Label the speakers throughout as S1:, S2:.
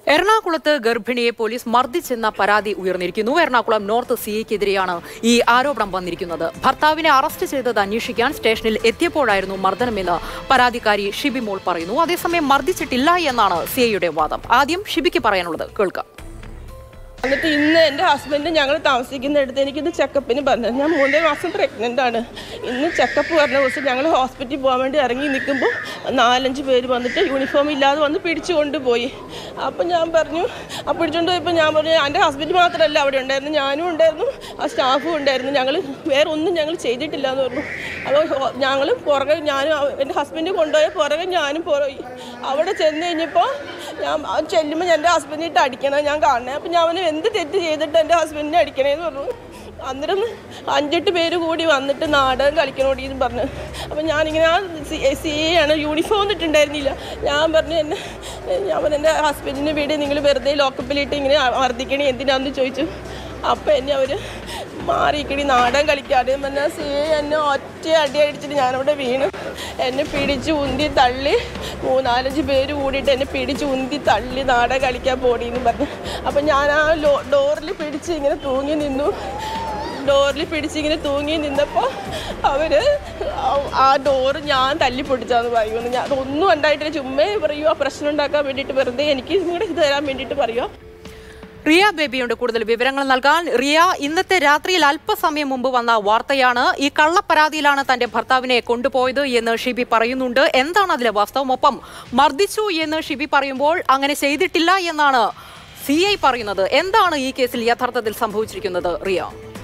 S1: എറണാകുളത്ത് ഗർഭിണിയെ പോലീസ് മർദ്ദിച്ചെന്ന പരാതി ഉയർന്നിരിക്കുന്നു എറണാകുളം നോർത്ത് സിഐക്കെതിരെയാണ് ഈ ആരോപണം വന്നിരിക്കുന്നത് ഭർത്താവിനെ അറസ്റ്റ് ചെയ്തത് അന്വേഷിക്കാൻ സ്റ്റേഷനിൽ എത്തിയപ്പോഴായിരുന്നു മർദ്ദനമെന്ന് പരാതിക്കാരി ഷിബി മോൾ പറയുന്നു അതേസമയം മർദ്ദിച്ചിട്ടില്ല എന്നാണ് സിഐയുടെ വാദം ആദ്യം ഷിബിക്ക് പറയാനുള്ളത് കേൾക്കാം
S2: എന്നിട്ട് ഇന്ന് എൻ്റെ ഹസ്ബൻഡ് ഞങ്ങൾ താമസിക്കുന്നിടത്ത് എനിക്കിത് ചെക്കപ്പിന് പറഞ്ഞു ഞാൻ മൂന്നേ മാസം പ്രഗ്നൻ്റ് ആണ് ഇന്ന് ചെക്കപ്പ് പറഞ്ഞ ദിവസം ഞങ്ങൾ ഹോസ്പിറ്റലിൽ പോകാൻ വേണ്ടി ഇറങ്ങി നിൽക്കുമ്പോൾ നാലഞ്ച് പേര് വന്നിട്ട് യൂണിഫോം ഇല്ലാതെ വന്ന് പിടിച്ചു കൊണ്ടുപോയി അപ്പം ഞാൻ പറഞ്ഞു ആ പിടിച്ചുകൊണ്ട് പോയപ്പോൾ ഞാൻ പറഞ്ഞു എൻ്റെ ഹസ്ബൻഡ് മാത്രമല്ല അവിടെ ഉണ്ടായിരുന്നു ഞാനും ഉണ്ടായിരുന്നു ആ സ്റ്റാഫും ഉണ്ടായിരുന്നു ഞങ്ങൾ വേറെ ഒന്നും ഞങ്ങൾ ചെയ്തിട്ടില്ല എന്ന് പറഞ്ഞു അപ്പോൾ ഞങ്ങൾ പുറകെ ഞാനും അവ- എൻ്റെ ഹസ്ബൻഡ് കൊണ്ടുപോയ പുറകെ ഞാനും പോയി അവിടെ ചെന്ന് കഴിഞ്ഞപ്പോൾ ഞാൻ ആ ചെല്ലുമ്പോൾ എൻ്റെ ഹസ്ബൻഡിട്ട് അടിക്കണം ഞാൻ കാണണേ അപ്പം ഞാൻ അവന് എന്ത് തെറ്റ് ചെയ്തിട്ട് എൻ്റെ ഹസ്ബൻഡിനെ അടിക്കണേന്ന് പറഞ്ഞു അന്നേരം അഞ്ചെട്ട് പേര് കൂടി വന്നിട്ട് നാടകം കളിക്കണോടി എന്ന് പറഞ്ഞു അപ്പം ഞാനിങ്ങനെ ആ സി എ ആണ് യൂണിഫോം ഇട്ടിട്ടുണ്ടായിരുന്നില്ല ഞാൻ പറഞ്ഞു എന്നെ ഞാൻ പറഞ്ഞു എൻ്റെ ഹസ്ബൻഡിനെ വീട് നിങ്ങൾ വെറുതെ ലോക്കപ്പിലിട്ട് ഇങ്ങനെ മർദ്ദിക്കണേ എന്തിനാന്ന് ചോദിച്ചു അപ്പം എന്നെ അവർ മാറിക്കണി നാടകം കളിക്കാതെ പറഞ്ഞാൽ സി എ എന്നെ ഒറ്റ അടി അടിച്ചിട്ട് ഞാനവിടെ വീണു എന്നെ പിടിച്ച് ഉന്തി തള്ളി മൂന്നാലഞ്ച് പേര് കൂടിയിട്ട് എന്നെ പിടിച്ച് ഉന്തി തള്ളി നാടകം കളിക്കാൻ പോടിയെന്ന് പറഞ്ഞു അപ്പം ഞാൻ ആ ലോ ഡോറിൽ പിടിച്ച് ഇങ്ങനെ തൂങ്ങി നിന്നു ഡോറിൽ പിടിച്ച് ഇങ്ങനെ തൂങ്ങി നിന്നപ്പോൾ അവർ ആ ഡോറ് ഞാൻ തല്ലി പൊട്ടിച്ചാന്ന് പറയുമെന്ന് ഞാൻ അതൊന്നും ഉണ്ടായിട്ടില്ല ചുമ്മാ പറയുമോ പ്രശ്നം ഉണ്ടാക്കാൻ വേണ്ടിയിട്ട് വെറുതെ എനിക്ക് നിങ്ങളുടെ ഇത് തരാൻ വേണ്ടിയിട്ട് പറയുമോ
S1: റിയ ബേബിയുണ്ട് കൂടുതൽ വിവരങ്ങൾ നൽകാൻ റിയ ഇന്നത്തെ രാത്രിയിൽ അല്പസമയം മുമ്പ് വന്ന വാർത്തയാണ് ഈ കള്ളപ്പരാതിയിലാണ് തന്റെ ഭർത്താവിനെ കൊണ്ടുപോയത് എന്ന് ഷിബി പറയുന്നുണ്ട് എന്താണ് അതിലെ വാസ്തവം ഒപ്പം മർദ്ദിച്ചു എന്ന് ഷിബി പറയുമ്പോൾ അങ്ങനെ ചെയ്തിട്ടില്ല എന്നാണ് സി ഐ പറയുന്നത് എന്താണ് ഈ കേസിൽ യഥാർത്ഥത്തിൽ സംഭവിച്ചിരിക്കുന്നത് റിയ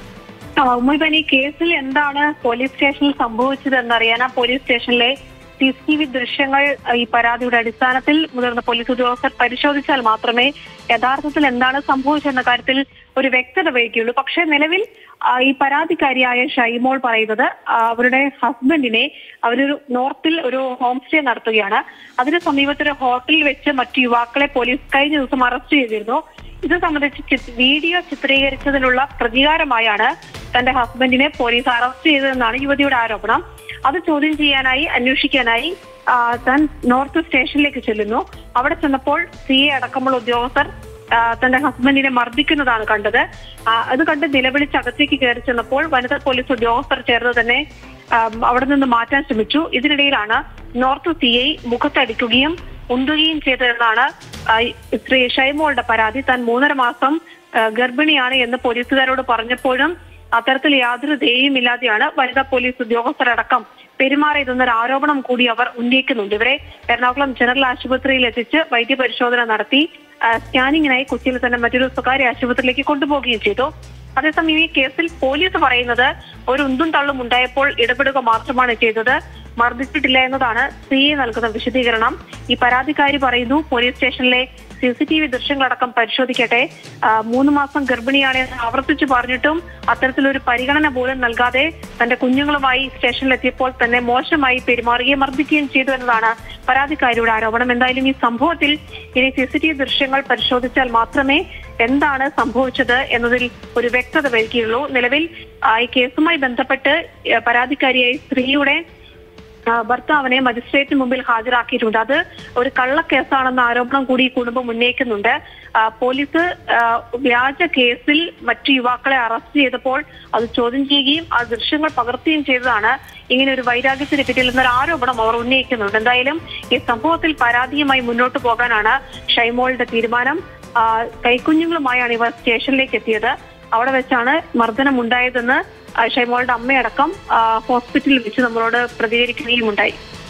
S3: ഉമ്മൻ ഈ കേസിൽ എന്താണ് പോലീസ് സ്റ്റേഷനിൽ സംഭവിച്ചത് എന്നറിയാൻ ആ പോലീസ് സ്റ്റേഷനിലെ സി സി ടി വി ദൃശ്യങ്ങൾ ഈ പരാതിയുടെ അടിസ്ഥാനത്തിൽ മുതിർന്ന പോലീസ് ഉദ്യോഗസ്ഥർ പരിശോധിച്ചാൽ മാത്രമേ യഥാർത്ഥത്തിൽ എന്താണ് സംഭവിച്ചെന്ന കാര്യത്തിൽ ഒരു വ്യക്തത വയ്ക്കുകയുള്ളൂ പക്ഷേ നിലവിൽ ആ, ഈ പരാതിക്കാരിയായ ഷൈമോൾ പറയുന്നത് ആ, അവരുടെ ഹസ്ബൻഡിനെ അവരൊരു നോർത്തിൽ ഒരു ഹോം സ്റ്റേ നടത്തുകയാണ് അതിന് സമീപത്തൊരു ഹോട്ടലിൽ വെച്ച് മറ്റു യുവാക്കളെ പോലീസ് കഴിഞ്ഞ ദിവസം അറസ്റ്റ് ചെയ്തിരുന്നു ഇത് സംബന്ധിച്ച് ചി- വീഡിയോ ചിത്രീകരിച്ചതിനുള്ള പ്രതികാരമായാണ് തന്റെ ഹസ്ബൻഡിനെ പോലീസ് അറസ്റ്റ് ചെയ്തതെന്നാണ് യുവതിയുടെ ആരോപണം അത് ചോദ്യം ചെയ്യാനായി അന്വേഷിക്കാനായി ആ, താൻ നോർത്ത് സ്റ്റേഷനിലേക്ക് ചെല്ലുന്നു അവിടെ ചെന്നപ്പോൾ സി എ അടക്കമുള്ള ഉദ്യോഗസ്ഥർ ആ, തന്റെ ഹസ്ബൻഡിനെ മർദ്ദിക്കുന്നതാണ് കണ്ടത് ആ, അത് കണ്ട് നിലവിളിച്ച് അകത്തേക്ക് കയറി ചെന്നപ്പോൾ വനിതാ പോലീസ് ഉദ്യോഗസ്ഥർ ചേർന്ന് തന്നെ ആ, അവിടെ നിന്ന് മാറ്റാൻ ശ്രമിച്ചു ഇതിനിടയിലാണ് നോർത്ത് സി ഐ മുഖത്തടിക്കുകയും ഉന്തുകയും ചെയ്തതെന്നാണ് ആ, ശ്രീ ഷൈമോളുടെ പരാതി താൻ മൂന്നര മാസം ആ, ഗർഭിണിയാണ് എന്ന് പോലീസുകാരോട് പറഞ്ഞപ്പോഴും അത്തരത്തിൽ യാതൊരു ദയയുമില്ലാതെയാണ് വനിതാ പോലീസ് ഉദ്യോഗസ്ഥരടക്കം പെരുമാറിയതെന്നൊരു ആരോപണം കൂടി അവർ ഉന്നയിക്കുന്നുണ്ട് ഇവരെ എറണാകുളം ജനറൽ ആശുപത്രിയിൽ എത്തിച്ച് വൈദ്യപരിശോധന നടത്തി ആ, സ്കാനിങ്ങിനായി കൊച്ചിയിൽ തന്നെ മറ്റൊരു സ്വകാര്യ ആശുപത്രിയിലേക്ക് കൊണ്ടുപോവുകയും ചെയ്തു അതേസമയം ഈ കേസിൽ പോലീസ് പറയുന്നത് ഒരു ഉന്തും തള്ളും ഉണ്ടായപ്പോൾ ഇടപെടുക മാത്രമാണ് ചെയ്തത് മർദ്ദിച്ചിട്ടില്ല എന്നതാണ് സി എ നൽകുന്ന വിശദീകരണം ഈ പരാതിക്കാരി പറയുന്നു പോലീസ് സ്റ്റേഷനിലെ സി സി ടി വി ദൃശ്യങ്ങളടക്കം പരിശോധിക്കട്ടെ ആ, മൂന്ന് മാസം ഗർഭിണിയാണ് എന്ന് ആവർത്തിച്ചു പറഞ്ഞിട്ടും അത്തരത്തിലൊരു പരിഗണന പോലും നൽകാതെ തന്റെ കുഞ്ഞുങ്ങളുമായി സ്റ്റേഷനിലെത്തിയപ്പോൾ തന്നെ മോശമായി പെരുമാറുകയും മർദ്ദിക്കുകയും ചെയ്തു എന്നതാണ് പരാതിക്കാരിയുടെ ആരോപണം എന്തായാലും ഈ സംഭവത്തിൽ ഇനി സി സി ടി വി ദൃശ്യങ്ങൾ പരിശോധിച്ചാൽ മാത്രമേ എന്താണ് സംഭവിച്ചത് എന്നതിൽ ഒരു വ്യക്തത വരികയുള്ളൂ നിലവിൽ ആ, ഈ കേസുമായി ബന്ധപ്പെട്ട് ആ, പരാതിക്കാരിയായ സ്ത്രീയുടെ ആ, ഭർത്താവിനെ മജിസ്ട്രേറ്റിന് മുമ്പിൽ ഹാജരാക്കിയിട്ടുണ്ട് അത് ഒരു കള്ളക്കേസാണെന്ന ആരോപണം കൂടി ഈ കുടുംബം ഉന്നയിക്കുന്നുണ്ട് ആ, പോലീസ് ആ, വ്യാജ കേസിൽ മറ്റു യുവാക്കളെ അറസ്റ്റ് ചെയ്തപ്പോൾ അത് ചോദ്യം ചെയ്യുകയും ആ ദൃശ്യങ്ങൾ പകർത്തുകയും ചെയ്തതാണ് ഇങ്ങനെ ഒരു വൈരാഗ്യത്തിന് പിന്നിൽ എന്നൊരു ആരോപണം അവർ ഉന്നയിക്കുന്നുണ്ട് എന്തായാലും ഈ സംഭവത്തിൽ പരാതിയുമായി മുന്നോട്ട് പോകാനാണ് ഷൈമോളുടെ തീരുമാനം ആ, കൈക്കുഞ്ഞുങ്ങളുമായാണ് ഇവർ സ്റ്റേഷനിലേക്ക് എത്തിയത് അവിടെ വെച്ചാണ് മർദ്ദനം ഉണ്ടായതെന്ന് ആ, ഷൈമോളുടെ അമ്മയടക്കം ആ, ഹോസ്പിറ്റലിൽ വെച്ച് നമ്മളോട് പ്രതികരിക്കുകയും ഉണ്ടായി